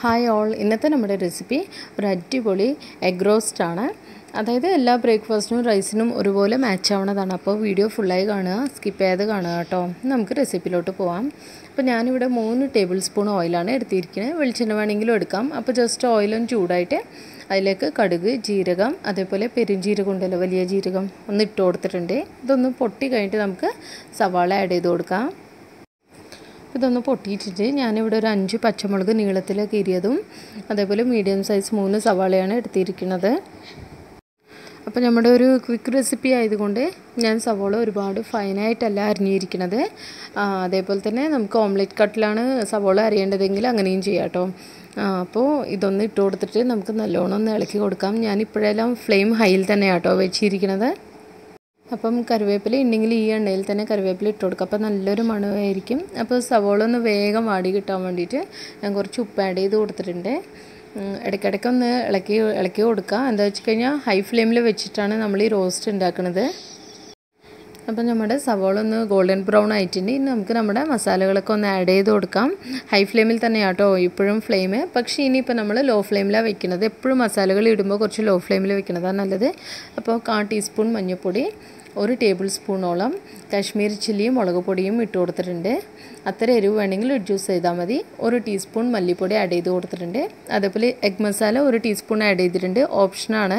hi all ഇന്നത്തെ നമ്മുടെ recipe ഒരു അടിപൊളി എഗ് റോസ്റ്റ് ആണ് അതായത് എല്ലാ ബ്രേക്ക്ഫാസ്റ്റിനും റൈസിനും ഒരുപോലെ മാച്ച് ആവുന്നതാണ് അപ്പോൾ വീഡിയോ ഫുള്ളായി കാണുക സ്കിപ്പ് ചെയ്യാതെ കാണുക കേട്ടോ നമുക്ക് റെസിപ്പിയിലോട്ട് പോവാം അപ്പോൾ ഞാനിവിടെ മൂന്ന് ടേബിൾ സ്പൂൺ ഓയിലാണ് എടുത്തിരിക്കുന്നത് വെളിച്ചെണ്ണ വേണമെങ്കിലും എടുക്കാം അപ്പോൾ ജസ്റ്റ് ഓയിലൊന്ന് ചൂടായിട്ട് അതിലേക്ക് കടുക് ജീരകം അതേപോലെ പെരുംജീരകം ഉണ്ടല്ലോ വലിയ ജീരകം ഒന്ന് ഇട്ട് കൊടുത്തിട്ടുണ്ട് ഇതൊന്ന് പൊട്ടി കഴിഞ്ഞിട്ട് നമുക്ക് സവാള ആഡ് ചെയ്ത് കൊടുക്കാം ഇതൊന്ന് പൊട്ടിയിട്ടിട്ട് ഞാനിവിടെ ഒരു അഞ്ച് പച്ചമുളക് നീളത്തിൽ കീറിയതും അതേപോലെ മീഡിയം സൈസ് മൂന്ന് സവാളയാണ് എടുത്തിരിക്കുന്നത് അപ്പോൾ നമ്മുടെ ഒരു ക്വിക്ക് റെസിപ്പി ആയതുകൊണ്ട് ഞാൻ സവോള ഒരുപാട് ഫൈനായിട്ടല്ല അരിഞ്ഞിരിക്കുന്നത് അതേപോലെ തന്നെ നമുക്ക് ഓംലെറ്റ് കട്ടിലാണ് സവോള അരിയേണ്ടതെങ്കിൽ അങ്ങനെയും ചെയ്യാം കേട്ടോ അപ്പോൾ ഇതൊന്ന് ഇട്ട് കൊടുത്തിട്ട് നമുക്ക് നല്ലോണം ഒന്ന് ഇളക്കി കൊടുക്കാം ഞാൻ ഇപ്പോഴെല്ലാം ഫ്ലെയിം ഹൈയിൽ തന്നെയാണ് കേട്ടോ വെച്ചിരിക്കുന്നത് അപ്പം കറിവേപ്പില ഉണ്ടെങ്കിൽ ഈ എണ്ണയിൽ തന്നെ കറിവേപ്പില ഇട്ട് കൊടുക്കുക അപ്പോൾ നല്ലൊരു മണമായിരിക്കും അപ്പോൾ സവോള ഒന്ന് വേഗം വാടി കിട്ടാൻ വേണ്ടിയിട്ട് ഞാൻ കുറച്ച് ഉപ്പ് ആഡ് ചെയ്ത് കൊടുത്തിട്ടുണ്ട് ഇടയ്ക്കിടയ്ക്ക് ഒന്ന് ഇളക്കി ഇളക്കി കൊടുക്കുക എന്താ വെച്ച് കഴിഞ്ഞാൽ ഹൈ ഫ്ലെയിമിൽ വെച്ചിട്ടാണ് നമ്മൾ ഈ റോസ്റ്റ് ഉണ്ടാക്കുന്നത് അപ്പം നമ്മുടെ സവോള ഒന്ന് ഗോൾഡൻ ബ്രൗൺ ആയിട്ടുണ്ട് ഇനി നമുക്ക് നമ്മുടെ മസാലകളൊക്കെ ഒന്ന് ആഡ് ചെയ്ത് കൊടുക്കാം ഹൈ ഫ്ലെയിമിൽ തന്നെയാണ് കേട്ടോ ഇപ്പോഴും ഫ്ലെയിം പക്ഷേ ഇനിയിപ്പോൾ നമ്മൾ ലോ ഫ്ലെയിമിലാണ് വെക്കുന്നത് എപ്പോഴും മസാലകൾ ഇടുമ്പോൾ കുറച്ച് ലോ ഫ്ലെയിമിൽ വെക്കുന്നതാണ് നല്ലത് അപ്പോൾ കാ ടീസ്പൂൺ മഞ്ഞൾപ്പൊടി ഒരു ടേബിൾ സ്പൂണോളം കാശ്മീരി ചില്ലിയും മുളക് പൊടിയും ഇട്ട് കൊടുത്തിട്ടുണ്ട് അത്ര എരിവ് വേണമെങ്കിൽ റിഡ്യൂസ് ചെയ്താൽ മതി ഒരു ടീസ്പൂൺ മല്ലിപ്പൊടി ആഡ് ചെയ്ത് കൊടുത്തിട്ടുണ്ട് അതേപോലെ എഗ് മസാല ഒരു ടീസ്പൂൺ ആഡ് ചെയ്തിട്ടുണ്ട് ഓപ്ഷനാണ്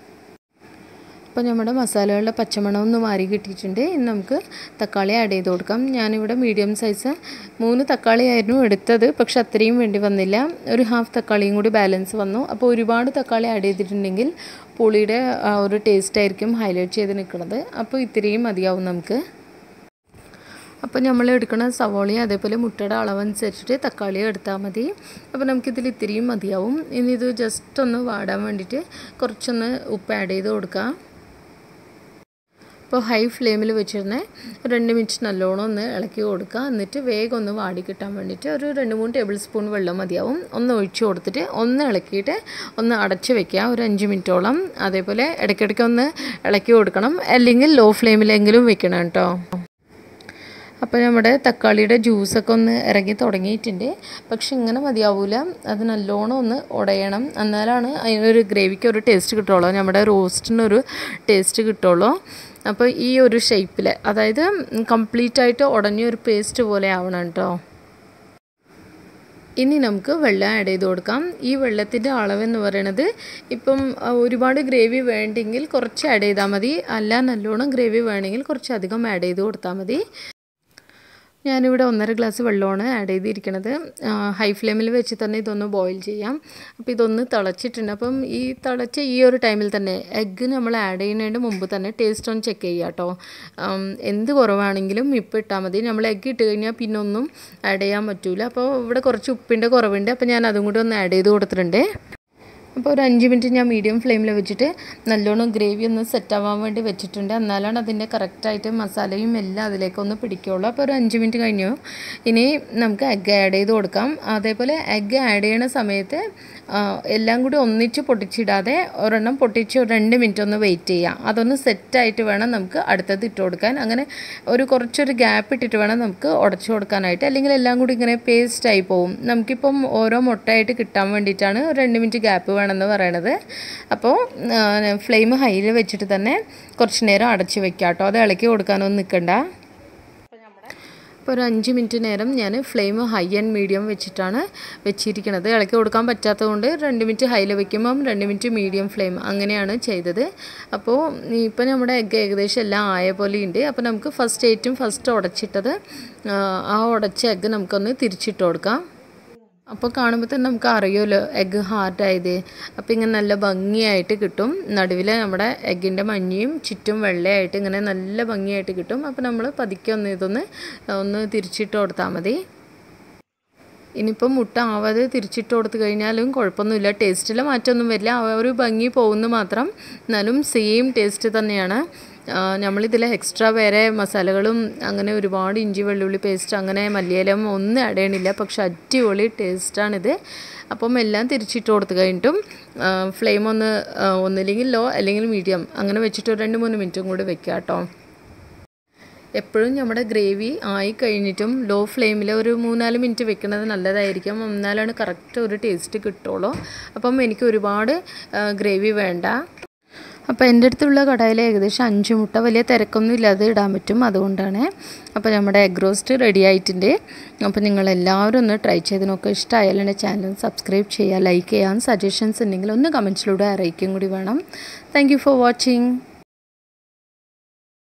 അപ്പോൾ നമ്മുടെ മസാലകളുടെ പച്ചമണം ഒന്ന് മാറി കിട്ടിയിട്ടുണ്ട് ഇനി നമുക്ക് തക്കാളി ആഡ് ചെയ്ത് കൊടുക്കാം ഞാനിവിടെ മീഡിയം സൈസ് മൂന്ന് തക്കാളി ആയിരുന്നു എടുത്തത് പക്ഷെ അത്രയും വേണ്ടി വന്നില്ല ഒരു ഹാഫ് തക്കാളിയും കൂടി ബാലൻസ് വന്നു അപ്പോൾ ഒരുപാട് തക്കാളി ആഡ് ചെയ്തിട്ടുണ്ടെങ്കിൽ പുളിയുടെ ആ ഒരു ടേസ്റ്റ് ആയിരിക്കും ഹൈലൈറ്റ് ചെയ്ത് നിൽക്കുന്നത് അപ്പോൾ ഇത്രയും മതിയാവും നമുക്ക് അപ്പോൾ നമ്മൾ എടുക്കുന്ന സവോളയും അതേപോലെ മുട്ടയുടെ അളവനുസരിച്ചിട്ട് തക്കാളി എടുത്താൽ മതി അപ്പോൾ നമുക്കിതിൽ ഇത്തിരിയും മതിയാവും ഇനി ഇത് ജസ്റ്റ് ഒന്ന് വാടാൻ വേണ്ടിയിട്ട് കുറച്ചൊന്ന് ഉപ്പ് ആഡ് ചെയ്ത് കൊടുക്കാം അപ്പോൾ ഹൈ ഫ്ലെയിമിൽ വെച്ചിരുന്ന രണ്ട് മിനിറ്റ് നല്ലോണം ഒന്ന് ഇളക്കി കൊടുക്കുക എന്നിട്ട് വേഗം ഒന്ന് വാടി കിട്ടാൻ വേണ്ടിയിട്ട് ഒരു രണ്ട് മൂന്ന് ടേബിൾ സ്പൂൺ വെള്ളം മതിയാവും ഒന്ന് ഒഴിച്ചു കൊടുത്തിട്ട് ഒന്ന് ഇളക്കിയിട്ട് ഒന്ന് അടച്ച് വെക്കുക ഒരു അഞ്ച് മിനിറ്റോളം അതേപോലെ ഇടയ്ക്കിടയ്ക്ക് ഒന്ന് ഇളക്കി കൊടുക്കണം അല്ലെങ്കിൽ ലോ ഫ്ലെയിമിലെങ്കിലും വെക്കണം കേട്ടോ അപ്പോൾ നമ്മുടെ തക്കാളിയുടെ ജ്യൂസൊക്കെ ഒന്ന് ഇറങ്ങി തുടങ്ങിയിട്ടുണ്ട് പക്ഷെ ഇങ്ങനെ മതിയാവില്ല അത് നല്ലോണം ഒന്ന് ഉടയണം എന്നാലാണ് അതിനൊരു ഗ്രേവിക്ക് ഒരു ടേസ്റ്റ് കിട്ടുള്ളൂ നമ്മുടെ റോസ്റ്റിനൊരു ടേസ്റ്റ് കിട്ടുള്ളൂ അപ്പോൾ ഈ ഒരു ഷേപ്പിൽ അതായത് കംപ്ലീറ്റ് ആയിട്ട് ഉടഞ്ഞ ഒരു പേസ്റ്റ് പോലെ ആവണം കേട്ടോ ഇനി നമുക്ക് വെള്ളം ആഡ് ചെയ്ത് കൊടുക്കാം ഈ വെള്ളത്തിൻ്റെ അളവെന്ന് പറയുന്നത് ഇപ്പം ഒരുപാട് ഗ്രേവി വേണ്ടെങ്കിൽ കുറച്ച് ആഡ് ചെയ്താൽ മതി അല്ല നല്ലോണം ഗ്രേവി വേണമെങ്കിൽ കുറച്ച് അധികം ആഡ് ചെയ്ത് കൊടുത്താൽ മതി ഞാനിവിടെ ഒന്നര ഗ്ലാസ് വെള്ളമാണ് ആഡ് ചെയ്തിരിക്കുന്നത് ഹൈ ഫ്ലെയിമിൽ വെച്ച് തന്നെ ഇതൊന്ന് ബോയിൽ ചെയ്യാം അപ്പോൾ ഇതൊന്ന് തിളച്ചിട്ടുണ്ട് അപ്പം ഈ തിളച്ച ഈ ഒരു ടൈമിൽ തന്നെ എഗ്ഗ് നമ്മൾ ആഡ് ചെയ്യുന്നതിന് മുമ്പ് തന്നെ ടേസ്റ്റ് ഒന്ന് ചെക്ക് ചെയ്യുക കേട്ടോ എന്ത് കുറവാണെങ്കിലും ഇപ്പോൾ ഇട്ടാൽ മതി നമ്മൾ എഗ്ഗ് ഇട്ട് കഴിഞ്ഞാൽ പിന്നെ ഒന്നും ആഡ് ചെയ്യാൻ പറ്റില്ല അപ്പോൾ ഇവിടെ കുറച്ച് ഉപ്പിൻ്റെ കുറവുണ്ട് അപ്പോൾ ഞാൻ അതും കൂടി ഒന്ന് ആഡ് ചെയ്ത് കൊടുത്തിട്ടുണ്ട് അപ്പോൾ ഒരു അഞ്ച് മിനിറ്റ് ഞാൻ മീഡിയം ഫ്ലെയിമിൽ വെച്ചിട്ട് നല്ലോണം ഗ്രേവി ഒന്ന് സെറ്റ് ആവാൻ വേണ്ടി വെച്ചിട്ടുണ്ട് എന്നാലാണ് അതിൻ്റെ കറക്റ്റായിട്ട് മസാലയും എല്ലാം അതിലേക്കൊന്ന് പിടിക്കുകയുള്ളൂ അപ്പോൾ ഒരു അഞ്ച് മിനിറ്റ് കഴിഞ്ഞു ഇനി നമുക്ക് എഗ്ഗ് ആഡ് ചെയ്ത് കൊടുക്കാം അതേപോലെ എഗ്ഗ് ആഡ് ചെയ്യണ സമയത്ത് എല്ലാം കൂടി ഒന്നിച്ച് പൊട്ടിച്ചിടാതെ ഒരെണ്ണം പൊട്ടിച്ച് ഒരു രണ്ട് മിനിറ്റ് ഒന്ന് വെയിറ്റ് ചെയ്യാം അതൊന്ന് സെറ്റായിട്ട് വേണം നമുക്ക് അടുത്തത് ഇട്ട് കൊടുക്കാൻ അങ്ങനെ ഒരു കുറച്ചൊരു ഗ്യാപ്പ് ഇട്ടിട്ട് വേണം നമുക്ക് ഉടച്ചു കൊടുക്കാനായിട്ട് അല്ലെങ്കിൽ എല്ലാം കൂടി ഇങ്ങനെ പേസ്റ്റ് ആയി പോകും നമുക്കിപ്പം ഓരോ മുട്ടയായിട്ട് കിട്ടാൻ വേണ്ടിയിട്ടാണ് ഒരു രണ്ട് മിനിറ്റ് ഗ്യാപ്പ് വേണമെന്ന് പറയണത് അപ്പോൾ ഫ്ലെയിം ഹൈയിൽ വെച്ചിട്ട് തന്നെ കുറച്ച് നേരം അടച്ച് വെക്കാം കേട്ടോ അത് ഇളക്കി കൊടുക്കാനൊന്നും നിൽക്കണ്ട ഇപ്പോൾ ഒരു അഞ്ച് മിനിറ്റ് നേരം ഞാൻ ഫ്ലെയിം ഹൈ ആൻഡ് മീഡിയം വെച്ചിട്ടാണ് വെച്ചിരിക്കുന്നത് ഇളക്കി കൊടുക്കാൻ പറ്റാത്തതുകൊണ്ട് രണ്ട് മിനിറ്റ് ഹൈയിൽ വെക്കുമ്പം രണ്ട് മിനിറ്റ് മീഡിയം ഫ്ലെയിം അങ്ങനെയാണ് ചെയ്തത് അപ്പോൾ ഇപ്പോൾ നമ്മുടെ എഗ്ഗ് ഏകദേശം എല്ലാം ആയ പോലെ ഉണ്ട് അപ്പോൾ നമുക്ക് ഫസ്റ്റ് ഏറ്റവും ഫസ്റ്റ് ഉടച്ചിട്ടത് ആ ഉടച്ച എഗ്ഗ് നമുക്കൊന്ന് തിരിച്ചിട്ട് കൊടുക്കാം അപ്പോൾ കാണുമ്പോൾ തന്നെ നമുക്ക് അറിയുമല്ലോ എഗ്ഗ് ഹാർഡായത് അപ്പോൾ ഇങ്ങനെ നല്ല ഭംഗിയായിട്ട് കിട്ടും നടുവിൽ നമ്മുടെ എഗ്ഗിൻ്റെ മഞ്ഞയും ചുറ്റും വെള്ളയായിട്ട് ഇങ്ങനെ നല്ല ഭംഗിയായിട്ട് കിട്ടും അപ്പോൾ നമ്മൾ പതുക്കെ ഒന്ന് ഇതൊന്ന് ഒന്ന് തിരിച്ചിട്ട് കൊടുത്താൽ മതി ഇനിയിപ്പം മുട്ട ആവാതെ തിരിച്ചിട്ട് കൊടുത്തു കഴിഞ്ഞാലും കുഴപ്പമൊന്നുമില്ല ടേസ്റ്റിൽ മാറ്റമൊന്നും വരില്ല ആ ഒരു ഭംഗി പോകുന്നു മാത്രം എന്നാലും സെയിം ടേസ്റ്റ് തന്നെയാണ് നമ്മളിതിൽ എക്സ്ട്രാ വേറെ മസാലകളും അങ്ങനെ ഒരുപാട് ഇഞ്ചി വെള്ളുള്ളി പേസ്റ്റ് അങ്ങനെ മല്ലിയിലും ഒന്നും ആഡ് ചെയ്യണില്ല പക്ഷെ അടിപൊളി ടേസ്റ്റാണിത് അപ്പം എല്ലാം തിരിച്ചിട്ട് കൊടുത്ത് കഴിഞ്ഞിട്ടും ഫ്ലെയിം ഒന്ന് ഒന്നില്ലെങ്കിൽ ലോ അല്ലെങ്കിൽ മീഡിയം അങ്ങനെ വെച്ചിട്ട് ഒരു രണ്ട് മൂന്ന് മിനിറ്റും കൂടി വെക്കുക കേട്ടോ എപ്പോഴും നമ്മുടെ ഗ്രേവി ആയി കഴിഞ്ഞിട്ടും ലോ ഫ്ലെയിമിൽ ഒരു മൂന്നാല് മിനിറ്റ് വെക്കുന്നത് നല്ലതായിരിക്കും എന്നാലാണ് കറക്റ്റ് ഒരു ടേസ്റ്റ് കിട്ടുള്ളൂ അപ്പം എനിക്ക് ഒരുപാട് ഗ്രേവി വേണ്ട അപ്പോൾ എൻ്റെ അടുത്തുള്ള കടയിൽ ഏകദേശം അഞ്ച് മുട്ട വലിയ തിരക്കൊന്നും ഇല്ലാതെ ഇടാൻ പറ്റും അതുകൊണ്ടാണ് അപ്പോൾ നമ്മുടെ എഗ് റോസ്റ്റ് റെഡി ആയിട്ടുണ്ട് അപ്പോൾ നിങ്ങളെല്ലാവരും ഒന്ന് ട്രൈ ചെയ്ത് നോക്കുക ഇഷ്ടമായാലും എൻ്റെ ചാനൽ സബ്സ്ക്രൈബ് ചെയ്യുക ലൈക്ക് ചെയ്യാൻ സജഷൻസ് ഉണ്ടെങ്കിൽ ഒന്ന് കമൻസിലൂടെ അറിയിക്കും കൂടി വേണം താങ്ക് ഫോർ വാച്ചിങ്